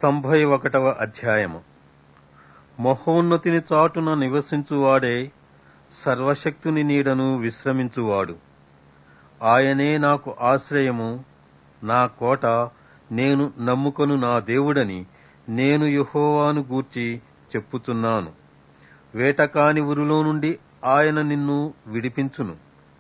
తొంభై ఒకటవ అధ్యాయము మహోన్నతిని చాటున నివసించువాడే సర్వశక్తుని నీడను విశ్రమించువాడు ఆయనే నాకు ఆశ్రయము నా కోట నేను నమ్ముకొను నా దేవుడని నేను యెహోవాను గూర్చి చెప్పుచున్నాను వేటకాని ఉరులో నుండి ఆయన నిన్ను విడిపించును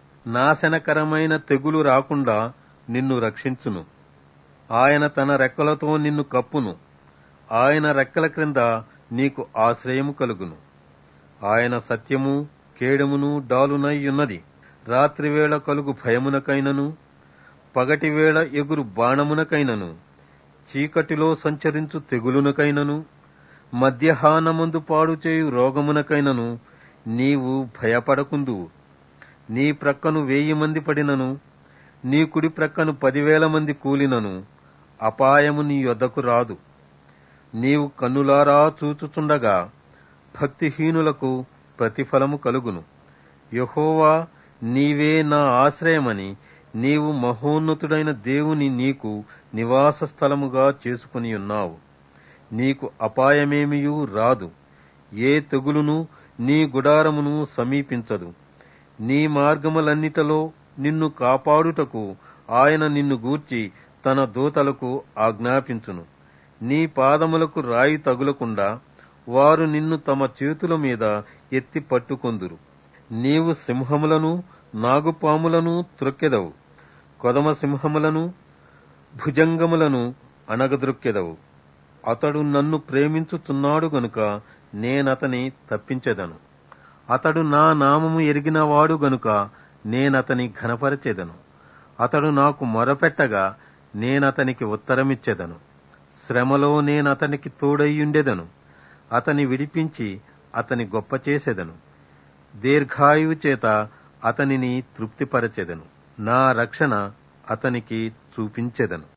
నాశనకరమైన తెగులు రాకుండా నిన్ను రక్షించును ఆయన తన రెక్కలతో నిన్ను కప్పును ఆయన రెక్కల క్రింద నీకు ఆశ్రయము కలుగును ఆయన సత్యము కేడమును డాలునై ఉన్నది రాత్రివేళ కలుగు భయమునకైనను పగటివేళ ఎగురు బాణమునకైనను చీకటిలో సంచరించు తెగులునకైనను మధ్యాహ్నమందు పాడు చేయు రోగమునకైనను నీవు భయపడకుందువు నీ ప్రక్కను వెయ్యి మంది పడినను నీ కుడి ప్రక్కను పదివేల మంది కూలినను అపాయము నీ యొద్దకు రాదు నీవు కన్నులారా చూచుచుండగా భక్తిహీనులకు ప్రతిఫలము కలుగును యహోవా నీవే నా ఆశ్రయమని నీవు మహోన్నతుడైన దేవుని నీకు నివాస స్థలముగా చేసుకుని ఉన్నావు నీకు అపాయమేమియూ రాదు ఏ తెగులును నీ గుడారమును సమీపించదు నీ మార్గములన్నిటలో నిన్ను కాపాడుటకు ఆయన నిన్ను గూర్చి తన దూతలకు ఆజ్ఞాపించును నీ పాదములకు రాయి తగులకుండా వారు నిన్ను తమ చేతుల మీద ఎత్తి పట్టుకొందురు నీవు సింహములను నాగుపాములను త్రొక్కెదవు కొదమ సింహములను భుజంగములను అణగద్రొక్కెదవు అతడు నన్ను ప్రేమించుచున్నాడు గనుక నేనతని తప్పించెదను అతడు నా నామము ఎరిగినవాడు గనుక నేనతని ఘనపరచెదను అతడు నాకు మొరపెట్టగా నేనతనికి ఉత్తరమిచ్చెదను శ్రమలో నేనతనికి తోడయ్యుండెదను అతని విడిపించి అతని గొప్ప చేసెదను దీర్ఘాయువు చేత అతనిని తృప్తిపరచెదను నా రక్షణ అతనికి చూపించెదను